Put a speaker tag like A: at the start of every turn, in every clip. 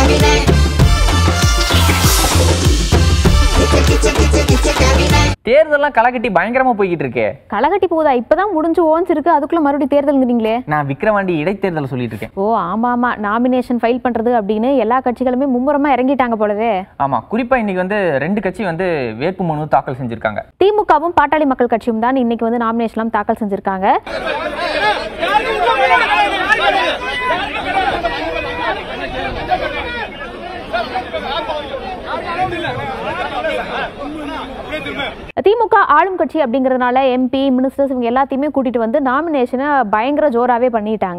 A: cabinet. It's a, it's a, it's a, it's a cabinet.
B: தேர்தல்லாம் களைகட்டி பயங்கரமா போய்கிட்டு இருக்கே
C: களகட்டி போகுதா இப்பதான் முடிஞ்சு ஓன்ஸ் இருக்கு அதுக்குள்ள மறுபடியும் தேர்தலுங்கிறீங்களே
B: நான் விக்கிரவாண்டி இடைத்தேர்தல் சொல்லிட்டு இருக்கேன்
C: ஓ ஆமா ஆமா நாமினேஷன் ஃபைல் பண்றது அப்படின்னு எல்லா கட்சிகளுமே மும்முரமா இறங்கிட்டாங்க போலவே
B: ஆமா குறிப்பா இன்னைக்கு வந்து ரெண்டு கட்சி வந்து வேட்புமனு தாக்கல் செஞ்சிருக்காங்க
C: திமுகவும் பாட்டாளி மக்கள் கட்சியும் தான் இன்னைக்கு வந்து நாமினேஷன்லாம் தாக்கல் செஞ்சிருக்காங்க திமுக ஆளும் கட்சி அப்படிங்கறதுனால எம்பி மினிஸ்டர்ஸ் இவங்க எல்லாத்தையுமே கூட்டிட்டு வந்து நாமினேஷனை பயங்கர ஜோராவே பண்ணிட்டாங்க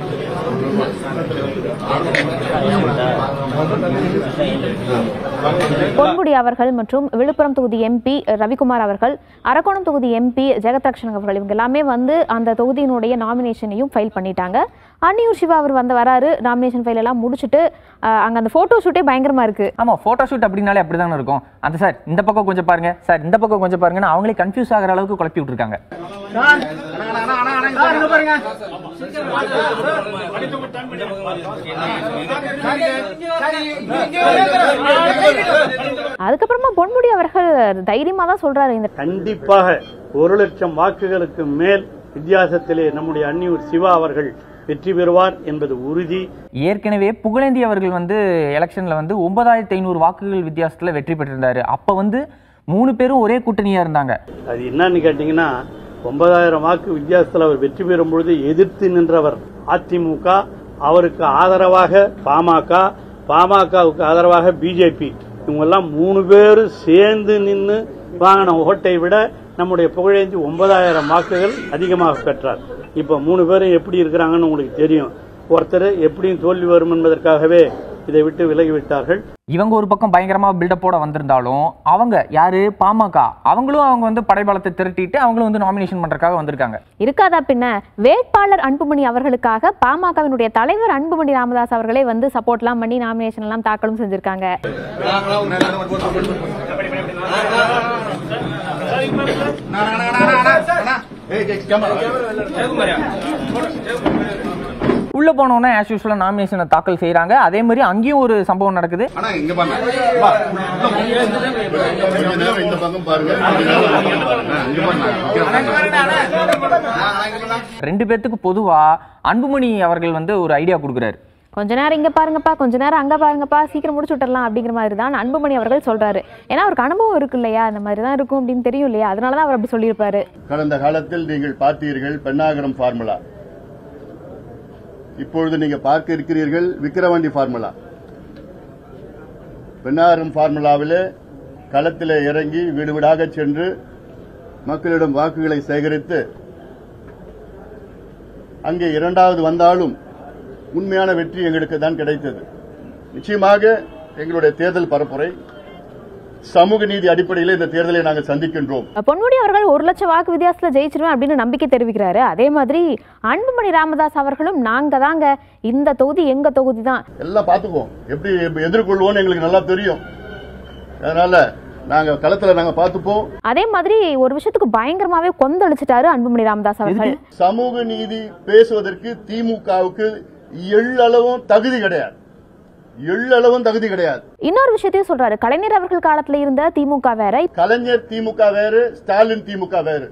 C: பொன்முடி அவர்கள் மற்றும் விழுப்புரம் தொகுதி எம்பி ரவிக்குமார் அவர்கள் அரக்கோணம் தொகுதி எம்பி ஜெகத்ரக்ஷன் அவர்கள் இவங்க எல்லாமே வந்து அந்த தொகுதியினுடைய நாமினேஷனையும் ஃபைல் பண்ணிட்டாங்க அன்னியூர் சிவா அவர் வந்து வராரு நாமினேஷன் ஃபைல் எல்லாம் முடிச்சுட்டு அஹ், அங்க அந்த போட்டோ ஷூட்டே பயங்கரமா இருக்கு
B: ஆமா போட்டோ ஷூட் அப்படின்னாலே அப்படிதானே இருக்கும் அந்த சார் இந்த பக்கம் கொஞ்சம் பாருங்க சார் இந்த பக்கம் கொஞ்சம் பாருங்கன்னு அவங்களே கன்ஃபியூஸ் ஆகிற அளவுக்கு குழப்பி விட்டுருக்காங்க
C: அதுக்கப்புறமா பொன்முடி அவர்கள் தைரியமா தான் சொல்றாரு இந்த
D: கண்டிப்பாக ஒரு லட்சம் வாக்குகளுக்கு மேல் வித்தியாசத்திலே நம்முடைய அன்னியூர் சிவா அவர்கள் வெற்றி பெறுவார் என்பது உறுதி
B: ஏற்கனவே புகழேந்தி அவர்கள் வந்து எலெக்ஷன்ல வந்து ஒன்பதாயிரத்தி ஐநூறு வாக்குகள் வித்தியாசத்துல வெற்றி பெற்றிருந்தாரு அப்ப வந்து மூணு பேரும் ஒரே கூட்டணியா இருந்தாங்க
D: அது என்னன்னு கேட்டீங்கன்னா ஒன்பதாயிரம் வாக்கு வித்தியாசத்தில் அவர் வெற்றி பெறும் பொழுது எதிர்த்து நின்றவர் அதிமுக அவருக்கு ஆதரவாக பாமக பாமகவுக்கு ஆதரவாக பிஜேபி இவங்கெல்லாம் மூணு பேரும் சேர்ந்து நின்று வாங்கின ஓட்டை விட நம்முடைய புகழேந்தி ஒன்பதாயிரம் வாக்குகள் அதிகமாக பெற்றார் இப்ப மூணு பேரும் எப்படி இருக்கிறாங்கன்னு உங்களுக்கு தெரியும் ஒருத்தர் எப்படியும் தோல்வி வரும் என்பதற்காகவே இதை விட்டு விலகிவிட்டார்கள்
B: இவங்க ஒரு பக்கம் பயங்கரமா பில்டப்போட வந்திருந்தாலும் அவங்க யாரு பாமக அவங்களும் அவங்க வந்து படைபலத்தை திரட்டிட்டு அவங்களும் வந்து நாமினேஷன் பண்றதுக்காக வந்திருக்காங்க
C: இருக்காதா பின்ன வேட்பாளர் அன்புமணி அவர்களுக்காக பாமகவினுடைய தலைவர் அன்புமணி ராமதாஸ் அவர்களே வந்து சப்போர்ட்லாம் பண்ணி நாமினேஷன் எல்லாம் தாக்கலும் செஞ்சிருக்காங்க
B: உள்ள போனோன்னா ஆஸ் யூஸ்வலா நாமினேஷனை தாக்கல் செய்றாங்க அதே மாதிரி அங்கேயும் ஒரு சம்பவம் நடக்குது
E: ஆனா இங்க பாருங்க வா. கொஞ்ச நேரம் இந்த பக்கம் பாருங்க கொஞ்ச நேரம் ஆ, இங்க பாருங்க
B: ரெண்டு பேர்த்துக்கு பொதுவா அன்புமணி அவர்கள் வந்து ஒரு ஐடியா கொடுக்குறாரு
C: கொஞ்ச நேரம் இங்க பாருங்கப்பா கொஞ்ச நேரம் அங்க பாருங்கப்பா சீக்கிரம் முடிச்சு விட்டுறலாம் அப்படிங்கிற மாதிரி தான் அன்புமணி அவர்கள் சொல்றாரு ஏன்னா அவருக்கு அனுபவம் இருக்கு இல்லையா இந்த மாதிரி தான் இருக்கும் அப்படின்னு தெரியும் இல்லையா அதனால தான் அவர் அப்படி சொல்லியிருப்பாரு
E: கடந்த காலத்தில் நீங்கள் பார்த்தீர்கள் பெண்ணாகரம் ஃபார்முலா இப்பொழுது நீங்க பார்க்க இருக்கிறீர்கள் விக்கிரவாண்டி ஃபார்முலா பெண்ணாகரம் ஃபார்முலாவிலே களத்திலே இறங்கி வீடு வீடாக சென்று மக்களிடம் வாக்குகளை சேகரித்து அங்கே இரண்டாவது வந்தாலும் உண்மையான வெற்றி எங்களுக்கு தான் கிடைத்தது நிச்சயமாக எங்களுடைய தேர்தல் பரப்புரை சமூக நீதி அடிப்படையில் இந்த தேர்தலை நாங்கள் சந்திக்கின்றோம்
C: பொன்முடி அவர்கள் ஒரு லட்சம் வாக்கு வித்தியாசத்துல ஜெயிச்சிருவேன் அப்படின்னு நம்பிக்கை தெரிவிக்கிறாரு அதே மாதிரி அன்புமணி ராமதாஸ் அவர்களும் நாங்க தாங்க இந்த தொகுதி எங்க தொகுதி தான்
E: எல்லாம் பார்த்துக்குவோம் எப்படி எதிர்கொள்வோம்னு எங்களுக்கு நல்லா தெரியும் அதனால நாங்க களத்துல நாங்க பார்த்துப்போம்
C: அதே மாதிரி ஒரு விஷயத்துக்கு பயங்கரமாவே கொந்தளிச்சிட்டாரு அன்புமணி ராமதாஸ் அவர்கள்
E: சமூக நீதி பேசுவதற்கு திமுகவுக்கு எள்ளளவும் தகுதி கிடையாது எள்ளளவும் தகுதி கிடையாது
C: இன்னொரு விஷயத்தையும் சொல்றாரு கலைஞர் அவர்கள் காலத்துல இருந்த திமுக வேற
E: கலைஞர் திமுக வேறு ஸ்டாலின் திமுக வேறு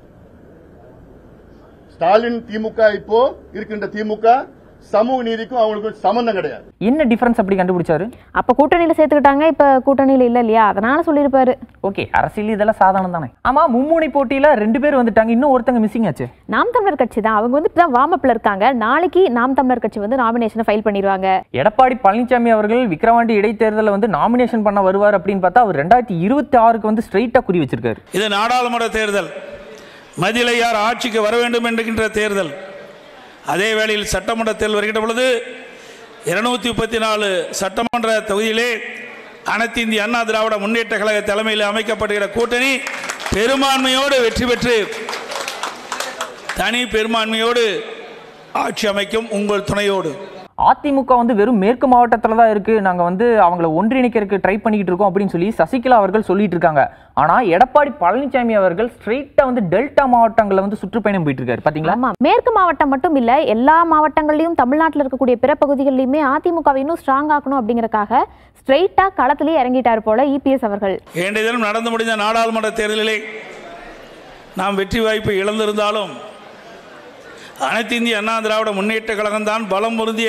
E: ஸ்டாலின் திமுக இப்போ இருக்கின்ற திமுக சமூக நீதிக்கும் அவங்களுக்கும் சம்பந்தம் கிடையாது
B: என்ன டிஃபரன்ஸ் அப்படி கண்டுபிடிச்சாரு
C: அப்ப கூட்டணியில சேர்த்துக்கிட்டாங்க இப்ப கூட்டணியில இல்ல இல்லையா அதனால சொல்லியிருப்பாரு
B: ஓகே அரசியல் இதெல்லாம் சாதாரணம் தானே ஆமா மும்முனை போட்டியில ரெண்டு பேர் வந்துட்டாங்க இன்னும் ஒருத்தங்க மிஸ்ஸிங் ஆச்சு
C: நாம் தமிழர் கட்சி தான் அவங்க வந்து இப்பதான் வார்மப்ல இருக்காங்க நாளைக்கு நாம் தமிழர் கட்சி வந்து நாமினேஷனை ஃபைல் பண்ணிடுவாங்க
B: எடப்பாடி பழனிசாமி அவர்கள் விக்கிரவாண்டி இடைத்தேர்தலில் வந்து நாமினேஷன் பண்ண வருவார் அப்படின்னு பார்த்தா அவர் ரெண்டாயிரத்தி இருபத்தி ஆறுக்கு வந்து ஸ்ட்ரைட்டா குறி வச்சிருக்காரு
F: இது நாடாளுமன்ற தேர்தல் மதிலை யார் ஆட்சிக்கு வர வேண்டும் என்கின்ற தேர்தல் அதே வேளையில் சட்டமன்ற தேர்தல் வருகின்ற பொழுது இருநூத்தி முப்பத்தி நாலு சட்டமன்ற தொகுதியிலே அனைத்து இந்திய அண்ணா திராவிட முன்னேற்ற கழக தலைமையில் அமைக்கப்படுகிற கூட்டணி பெரும்பான்மையோடு வெற்றி பெற்று தனி பெரும்பான்மையோடு ஆட்சி அமைக்கும் உங்கள் துணையோடு
B: அதிமுக வந்து வெறும் மேற்கு மாவட்டத்தில் தான் இருக்கு நாங்க வந்து அவங்கள ஒன்றிணைக்கிறதுக்கு ட்ரை பண்ணிக்கிட்டு இருக்கோம் அப்படின்னு சொல்லி சசிகலா அவர்கள் சொல்லிட்டு இருக்காங்க ஆனா எடப்பாடி பழனிசாமி அவர்கள் ஸ்ட்ரெயிட்டா வந்து டெல்டா மாவட்டங்கள்ல வந்து சுற்றுப்பயணம் போயிட்டு இருக்காரு பாத்தீங்களா
C: ஆமா மேற்கு மாவட்டம் மட்டும் இல்ல எல்லா மாவட்டங்கள்லயும் தமிழ்நாட்டில் இருக்கக்கூடிய பிற பகுதிகளிலுமே அதிமுகவை இன்னும் ஸ்ட்ராங் ஆக்கணும் அப்படிங்கறக்காக ஸ்ட்ரெயிட்டா களத்திலேயே இறங்கிட்டார் போல இபிஎஸ் அவர்கள்
F: இன்றைய தினம் நடந்து முடிந்த நாடாளுமன்ற தேர்தலிலே நாம் வெற்றி வாய்ப்பை இழந்திருந்தாலும் அனைத்து இந்திய அண்ணா திராவிட முன்னேற்ற கழகம்தான் பலம் பொருந்திய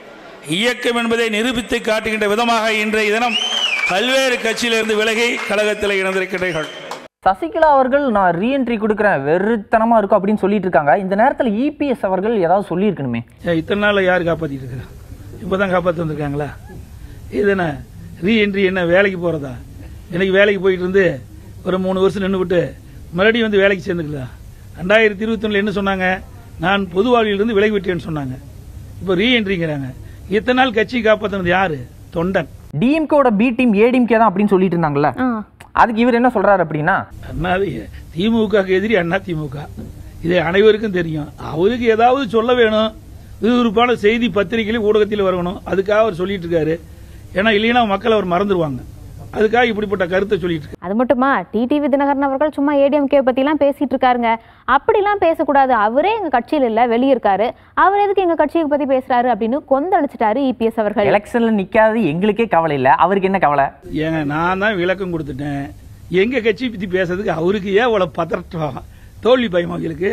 F: இயக்கம் என்பதை நிரூபித்து காட்டுகின்ற விதமாக இன்றைய தினம் பல்வேறு கட்சியிலிருந்து விலகி கழகத்தில் இணைந்திருக்கிறீர்கள்
B: சசிகலா அவர்கள் நான் ரீஎன்ட்ரி கொடுக்குறேன் வெறுத்தனமா இருக்கும் அப்படின்னு சொல்லிட்டு இருக்காங்க இந்த நேரத்துல இபிஎஸ் அவர்கள் ஏதாவது சொல்லியிருக்கணுமே
F: ஏன் இத்தனை நாளில் யார் காப்பாற்றிட்டு இருக்கிறா இப்போ தான் காப்பாற்றி வந்திருக்காங்களா இது என்ன ரீஎன்ட்ரி என்ன வேலைக்கு போகிறதா எனக்கு வேலைக்கு போயிட்டு இருந்து ஒரு மூணு வருஷம் நின்று விட்டு மறுபடியும் வந்து வேலைக்கு சேர்ந்துருக்குதா ரெண்டாயிரத்தி இருபத்தொன்னில் என்ன சொன்னாங்க நான் பொது வாழ்விலிருந்து விலகி விட்டேன்னு சொன்னாங்க இப்போ ரீஎன்ட்ரிங்கிறாங்க இத்தனை நாள் கட்சி காப்பாற்றினது யாரு தொண்டன்
B: டிஎம்கேவோட பி டீம் ஏ டிஎம்கே தான் அப்படின்னு சொல்லிட்டு இருந்தாங்கல்ல
C: ஆ
B: அதுக்கு இவர் என்ன சொல்றாரு அப்படின்னா
F: அண்ணா திமுகக்கு எதிரி அண்ணா திமுக இது அனைவருக்கும் தெரியும் அவருக்கு ஏதாவது சொல்ல வேணும் விறுவிறுப்பான செய்தி பத்திரிகையில ஊடகத்தில் வரணும் அதுக்காக அவர் சொல்லிட்டு இருக்காரு ஏன்னா இல்லைன்னா மக்கள் அவர் மறந்துடுவாங்க அதுக்காக இப்படிப்பட்ட கருத்தை சொல்லிட்டு இருக்காரு
C: அது மட்டுமா டிடிவி தினகரன் அவர்கள் சும்மா ஏடிஎம்கே பத்திலாம் பேசிட்டு இருக்காருங்க அப்படிலாம் பேசக்கூடாது அவரே எங்க கட்சியில் இல்ல வெளியே இருக்காரு அவர் எதுக்கு எங்க கட்சியை பத்தி பேசுறாரு அப்படின்னு கொந்தளிச்சிட்டாரு இபிஎஸ் அவர்கள்
B: எலெக்ஷன்ல நிக்காதது எங்களுக்கே கவலை இல்ல அவருக்கு என்ன கவலை
F: ஏங்க நான் தான் விளக்கம் கொடுத்துட்டேன் எங்க கட்சி பத்தி பேசுறதுக்கு அவருக்கு ஏன் அவ்வளவு பதற்றம் தோல்வி பயம் அவங்களுக்கு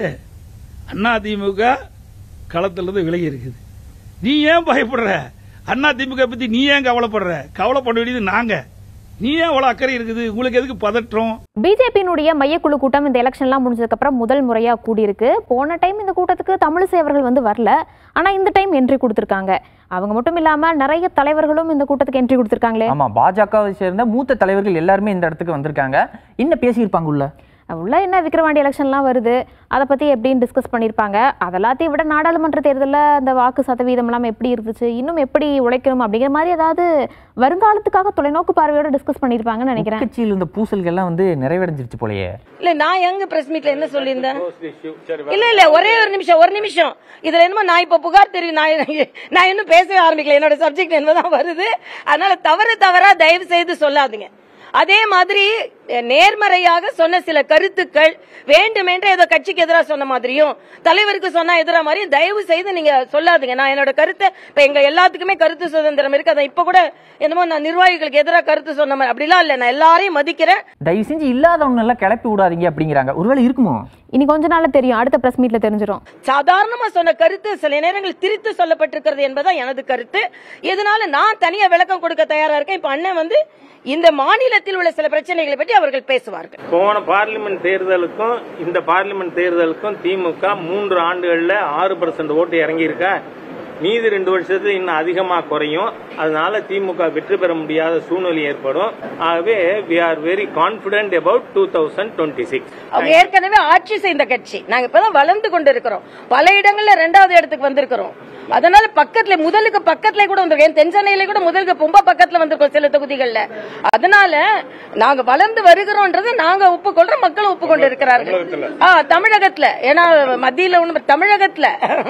F: அண்ணா திமுக களத்துல இருந்து விலகி இருக்குது நீ ஏன் பயப்படுற அண்ணா திமுக பத்தி நீ ஏன் கவலைப்படுற கவலைப்பட வேண்டியது நாங்க நீ ஏன் அவ்வளவு அக்கறை இருக்குது உங்களுக்கு எதுக்கு பதற்றம்
C: பிஜேபியினுடைய மையக்குழு கூட்டம் இந்த எலெக்ஷன்லாம் முடிஞ்சதுக்கு அப்புறம் முதல் முறையா கூடியிருக்கு போன டைம் இந்த கூட்டத்துக்கு தமிழிசை அவர்கள் வந்து வரல ஆனா இந்த டைம் என்ட்ரி கொடுத்திருக்காங்க அவங்க மட்டும் இல்லாம நிறைய தலைவர்களும் இந்த கூட்டத்துக்கு என்ட்ரி கொடுத்திருக்காங்களே
B: ஆமா பாஜகவை சேர்ந்த மூத்த தலைவர்கள் எல்லாருமே இந்த இடத்துக்கு வந்திருக்காங்க என்ன பேசியிருப்பாங்க உள்ள
C: உள்ள என்ன விக்கிரவாண்டி எலெக்ஷன்லாம் வருது அதை பத்தி எப்படின்னு டிஸ்கஸ் பண்ணியிருப்பாங்க அதெல்லாத்தையும் விட நாடாளுமன்ற தேர்தலில் அந்த வாக்கு சதவீதம் எல்லாம் எப்படி இருந்துச்சு இன்னும் எப்படி உழைக்கணும் அப்படிங்கிற மாதிரி ஏதாவது வருங்காலத்துக்காக தொலைநோக்கு பார்வையோட டிஸ்கஸ் பண்ணியிருப்பாங்கன்னு நினைக்கிறேன்
B: கட்சியில் இருந்த பூசல்கள் எல்லாம் வந்து நிறைவடைஞ்சிருச்சு போலயே
G: இல்ல நான் எங்க பிரஸ் மீட்ல என்ன சொல்லியிருந்தேன் இல்ல இல்ல ஒரே ஒரு நிமிஷம் ஒரு நிமிஷம் இதுல என்னமோ நான் இப்ப புகார் தெரியும் நான் நான் இன்னும் பேசவே ஆரம்பிக்கல என்னோட சப்ஜெக்ட் என்னதான் வருது அதனால தவறு தவறா தயவு செய்து சொல்லாதீங்க அதே மாதிரி அஹ், நேர்மறையாக சொன்ன சில கருத்துக்கள் வேண்டுமென்றே ஏதோ கட்சிக்கு எதிராக சொன்ன மாதிரியும் தலைவருக்கு சொன்னா எதிராக மாதிரியும் தயவு செய்து நீங்க சொல்லாதீங்க நான் என்னோட கருத்தை இப்ப எங்க எல்லாத்துக்குமே கருத்து சுதந்திரம் இருக்கு அதை இப்ப கூட என்னமோ நான் நிர்வாகிகளுக்கு எதிராக கருத்து சொன்ன மாதிரி அப்படிலாம் இல்ல நான் எல்லாரையும் மதிக்கிறேன்
B: தயவு செஞ்சு இல்லாதவங்க எல்லாம் கிளப்பி விடாதீங்க அப்படிங்கிறாங்க ஒருவேளை இருக்குமோ
C: இனி கொஞ்ச நாள்ல தெரியும் அடுத்த பிரஸ் மீட்ல தெரிஞ்சிடும்
G: சாதாரணமா சொன்ன கருத்து சில நேரங்களில் திரித்து சொல்லப்பட்டிருக்கிறது என்பதுதான் எனது கருத்து இதனால நான் தனியா விளக்கம் கொடுக்க தயாரா இருக்கேன் இப்ப அண்ணன் வந்து இந்த மாநிலத்தில் உள்ள சில பிரச்சனைகளை பற்றி அவர்கள் பேசுவார்கள்
H: போன பார்லிமெண்ட் தேர்தலுக்கும் இந்த பார்லிமெண்ட் தேர்தலுக்கும் திமுக மூன்று ஆண்டுகள்ல ஆறு பர்சன்ட் ஓட்டு இறங்கியிருக்கா மீதி ரெண்டு வருஷத்துல இன்னும் அதிகமா குறையும் அதனால திமுக வெற்றி பெற முடியாத சூழ்நிலை ஏற்படும் ஆகவே we are very confident about two thousand twenty six
G: அவங்க ஏற்கனவே ஆட்சி செய்த கட்சி நாங்க இப்பதான் வளர்ந்து கொண்டு இருக்கிறோம் பல இடங்கள்ல ரெண்டாவது இடத்துக்கு வந்திருக்கிறோம் அதனால பக்கத்துல முதலுக்கு பக்கத்துல கூட வந்திருக்கோம் ஏன் தென் சென்னையில கூட முதலுக்கு ரொம்ப பக்கத்துல வந்திருக்கோம் சில தொகுதிகள்ல அதனால நாங்க வளர்ந்து வருகிறோம்ன்றது நாங்க ஒப்புக்கொள்றோம் மக்கள் ஒப்புக்கொண்டு இருக்கிறார்கள் ஆ தமிழகத்துல ஏன்னா மத்தியில ஒண்ணு தமிழகத்துல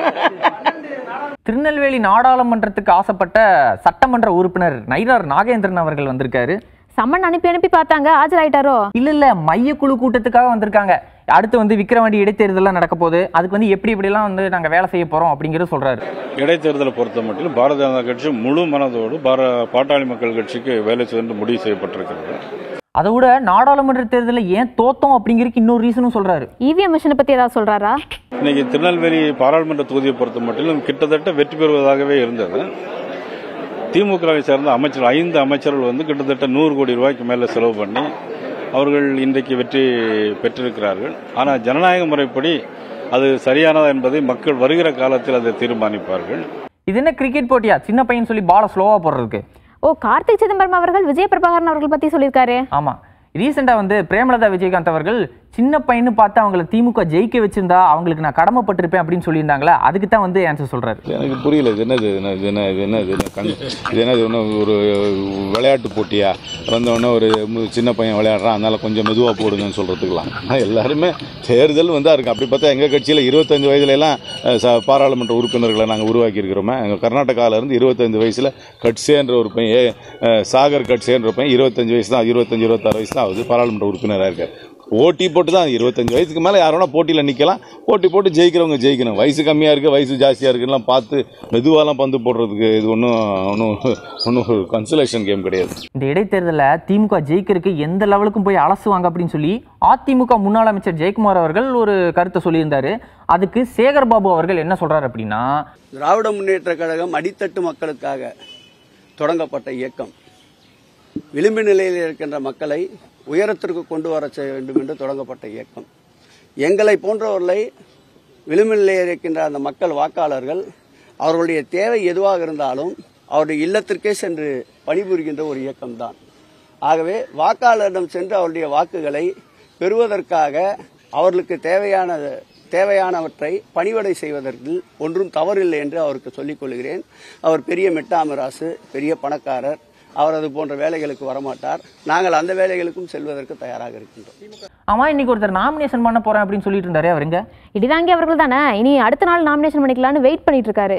B: திருநெல்வேலி நாடாளுமன்றத்துக்கு ஆசைப்பட்ட சட்டமன்ற உறுப்பினர் நயினார் நாகேந்திரன் அவர்கள் வந்திருக்காரு
C: சம்மன் அனுப்பி அனுப்பி பார்த்தாங்க ஆஜராயிட்டாரோ
B: இல்ல இல்ல மையக்குழு கூட்டத்துக்காக வந்திருக்காங்க அடுத்து வந்து விக்கிரவாண்டி இடைத்தேர்தலாம் நடக்க போகுது அதுக்கு வந்து எப்படி இப்படிலாம் வந்து நாங்க வேலை செய்ய போறோம் அப்படிங்கறத சொல்றாரு
I: இடைத்தேர்தலை பொறுத்த மட்டும் பாரதிய ஜனதா கட்சி முழு மனதோடு பார பாட்டாளி மக்கள் கட்சிக்கு வேலை செய்து முடிவு செய்யப்பட்டிருக்கிறது
B: அதை விட நாடாளுமன்ற தேர்தலில் ஏன் தோத்தோம் அப்படிங்கிறதுக்கு இன்னொரு ரீசனும் சொல்றாரு
C: இவிஎம் மிஷினை பத்தி ஏதாவது சொல்றாரா
I: இன்னைக்கு திருநெல்வேலி பாராளுமன்ற தொகுதியை பொறுத்த மட்டும் கிட்டத்தட்ட வெற்றி பெறுவதாகவே இருந்தது திமுகவை சேர்ந்த அமைச்சர் ஐந்து அமைச்சர்கள் வந்து கிட்டத்தட்ட நூறு கோடி ரூபாய்க்கு மேலே செலவு பண்ணி அவர்கள் இன்றைக்கு வெற்றி பெற்றிருக்கிறார்கள் ஆனால் ஜனநாயக முறைப்படி அது சரியானதா என்பதை மக்கள் வருகிற காலத்தில் அதை தீர்மானிப்பார்கள்
B: இது என்ன கிரிக்கெட் போட்டியா சின்ன பையன் சொல்லி பால ஸ்லோவா போடுறதுக்கு
C: ஓ கார்த்திக் சிதம்பரம் அவர்கள் விஜய பிரபாகரன் அவர்கள் பத்தி சொல்லியிருக்காரு
B: ஆமா ரீசெண்டா வந்து பிரேமலதா விஜயகாந்த் அவர்கள் சின்ன பையனு பார்த்து அவங்கள திமுக ஜெயிக்க வச்சிருந்தா அவங்களுக்கு நான் கடமைப்பட்டிருப்பேன் அப்படின்னு சொல்லியிருந்தாங்களே அதுக்கு தான் வந்து ஆன்சர் சொல்றாரு
I: எனக்கு புரியல இது என்னது இது என்ன இது என்ன இது என்ன இது என்ன கண் இது என்ன இது என்ன ஒரு விளையாட்டு போட்டியா வந்தவொடனே ஒரு மு- சின்ன பையன் விளையாடுறான் அதனால கொஞ்சம் மெதுவாக போடுங்கன்னு சொல்கிறதுக்கலாம் ஆனால் எல்லாருமே தேர்தல் வந்து இருக்கு அப்படி பார்த்தா எங்கள் கட்சியில் இருபத்தஞ்சு வயதுல எல்லாம் அஹ், ச- பாராளுமன்ற உறுப்பினர்களை நாங்கள் உருவாக்கி இருக்கிறோமே எங்கள் கர்நாடகாவில் இருந்து இருபத்தஞ்சு வயசில் கட்சேன்ற ஒரு பையன் ஏ, அஹ், சாகர் கட்சேன்ற ஒரு பையன் இருபத்தஞ்சு வயசு தான் இருபத்தஞ்சு இருபத்தாறு வயசு தான் ஆகுது பாராளுமன்ற உறுப்பினராக இருக்கார் போட்டி போட்டு தான் இருபத்தஞ்சு வயசுக்கு மேலே யார் வேணா போட்டியில் நிற்கலாம் போட்டி போட்டு ஜெயிக்கிறவங்க ஜெயிக்கணும் வயசு கம்மியாக இருக்குது வயசு ஜாஸ்தியாக இருக்குலாம் பார்த்து மெதுவாலாம் பந்து போடுறதுக்கு இது ஒன்றும் ஒன்றும் ஒன்றும் ஒரு கன்சலேஷன் கேம் கிடையாது
B: இந்த இடைத்தேர்தலில் திமுக ஜெயிக்கிறதுக்கு எந்த லெவலுக்கும் போய் அலசுவாங்க அப்படின்னு சொல்லி அதிமுக முன்னாள் அமைச்சர் ஜெயக்குமார் அவர்கள் ஒரு கருத்தை சொல்லியிருந்தாரு அதுக்கு சேகர் பாபு அவர்கள் என்ன சொல்றாரு அப்படின்னா
J: திராவிட முன்னேற்ற கழகம் அடித்தட்டு மக்களுக்காக தொடங்கப்பட்ட இயக்கம் விளிம்பு நிலையில் இருக்கின்ற மக்களை உயரத்திற்கு கொண்டு வர செய்ய வேண்டும் என்று தொடங்கப்பட்ட இயக்கம் எங்களை போன்றவர்களை விளிம்பு நிலையில் இருக்கின்ற அந்த மக்கள் வாக்காளர்கள் அவர்களுடைய தேவை எதுவாக இருந்தாலும் அவருடைய இல்லத்திற்கே சென்று பணிபுரிகின்ற ஒரு இயக்கம்தான் ஆகவே வாக்காளரிடம் சென்று அவருடைய வாக்குகளை பெறுவதற்காக அவர்களுக்கு தேவையான தேவையானவற்றை பணிவடை செய்வதற்கு ஒன்றும் தவறில்லை என்று அவருக்கு சொல்லிக் கொள்கிறேன் அவர் பெரிய மெட்டாமராசு பெரிய பணக்காரர் அவர் அது போன்ற வேலைகளுக்கு வரமாட்டார் நாங்கள் அந்த வேலைகளுக்கும் செல்வதற்கு தயாராக இருக்கின்றோம்
B: ஆமா இன்னைக்கு ஒருத்தர் நாமினேஷன் பண்ண போறேன் அப்படின்னு சொல்லிட்டு இருந்தாரு அவருங்க
C: இடிதாங்கி அவர்கள் தானே இனி அடுத்த நாள் நாமினேஷன் பண்ணிக்கலாம்னு வெயிட் பண்ணிட்டு இருக்காரு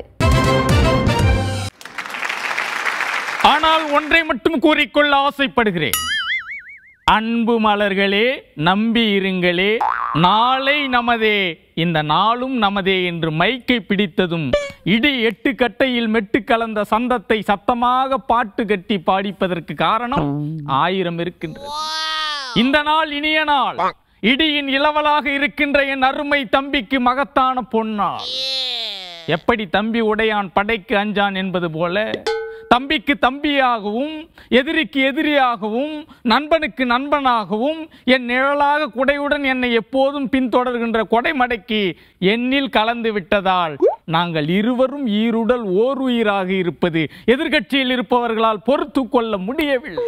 K: ஆனால் ஒன்றை மட்டும் கூறிக்கொள்ள ஆசைப்படுகிறேன் அன்பு மலர்களே நம்பி இருங்களே நாளை நமதே இந்த நாளும் நமதே என்று மைக்கை பிடித்ததும் இடி எட்டு கட்டையில் மெட்டு கலந்த சந்தத்தை சத்தமாக பாட்டு கட்டி பாடிப்பதற்கு காரணம் ஆயிரம் இருக்கின்றது இந்த நாள் இனிய நாள் இடியின் இளவலாக இருக்கின்ற என் அருமை தம்பிக்கு மகத்தான பொன்னாள் எப்படி தம்பி உடையான் படைக்கு அஞ்சான் என்பது போல தம்பிக்கு தம்பியாகவும் எதிரிக்கு எதிரியாகவும் நண்பனுக்கு நண்பனாகவும் என் நிழலாக குடையுடன் என்னை எப்போதும் பின்தொடர்கின்ற கொடைமடைக்கு என்னில் கலந்து விட்டதால் நாங்கள் இருவரும் ஈருடல் ஓர் உயிராக இருப்பது எதிர்க்கட்சியில் இருப்பவர்களால் பொறுத்து கொள்ள முடியவில்லை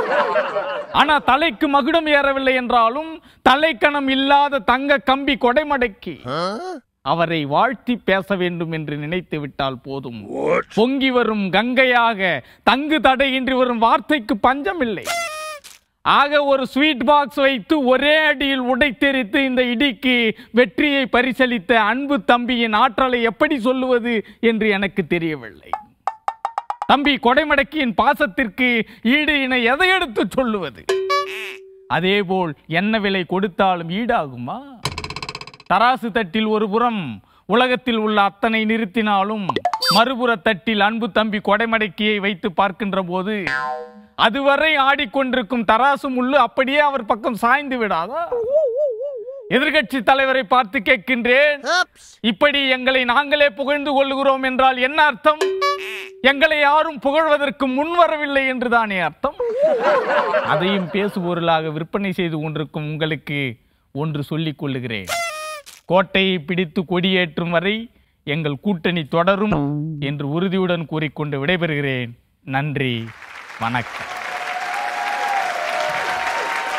K: ஆனா தலைக்கு மகுடம் ஏறவில்லை என்றாலும் தலைக்கணம் இல்லாத தங்க கம்பி கொடைமடைக்கு அவரை வாழ்த்தி பேச வேண்டும் என்று நினைத்து விட்டால் போதும் பொங்கி வரும் கங்கையாக தங்கு தடையின்றி வரும் வார்த்தைக்கு பஞ்சமில்லை ஆக ஒரு ஸ்வீட் பாக்ஸ் வைத்து ஒரே அடியில் உடைத்தெறித்து இந்த இடிக்கு வெற்றியை பரிசளித்த அன்பு தம்பியின் ஆற்றலை எப்படி சொல்லுவது என்று எனக்கு தெரியவில்லை தம்பி கொடைமடக்கியின் பாசத்திற்கு ஈடு இணை எதை எடுத்து சொல்லுவது அதேபோல் என்ன விலை கொடுத்தாலும் ஈடாகுமா தராசு தட்டில் ஒரு புறம் உலகத்தில் உள்ள அத்தனை நிறுத்தினாலும் மறுபுற தட்டில் அன்பு தம்பி கொடைமடக்கியை வைத்து பார்க்கின்ற போது அதுவரை ஆடிக்கொண்டிருக்கும் தராசு முள்ளு அப்படியே அவர் பக்கம் சாய்ந்து விடாதா எதிர்கட்சி தலைவரை பார்த்து கேட்கின்றேன் இப்படி எங்களை நாங்களே புகழ்ந்து கொள்கிறோம் என்றால் என்ன அர்த்தம் எங்களை யாரும் புகழ்வதற்கு முன்வரவில்லை என்றுதானே அர்த்தம் அதையும் பேசுபொருளாக விற்பனை செய்து கொண்டிருக்கும் உங்களுக்கு ஒன்று சொல்லிக் கொள்ளுகிறேன் கோட்டையை பிடித்து கொடியேற்றும் வரை எங்கள் கூட்டணி தொடரும் என்று உறுதியுடன் கூறிக்கொண்டு விடைபெறுகிறேன் நன்றி வணக்கம்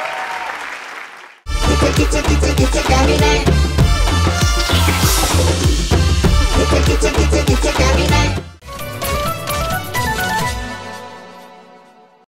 A: Kita kita kita kita kami naik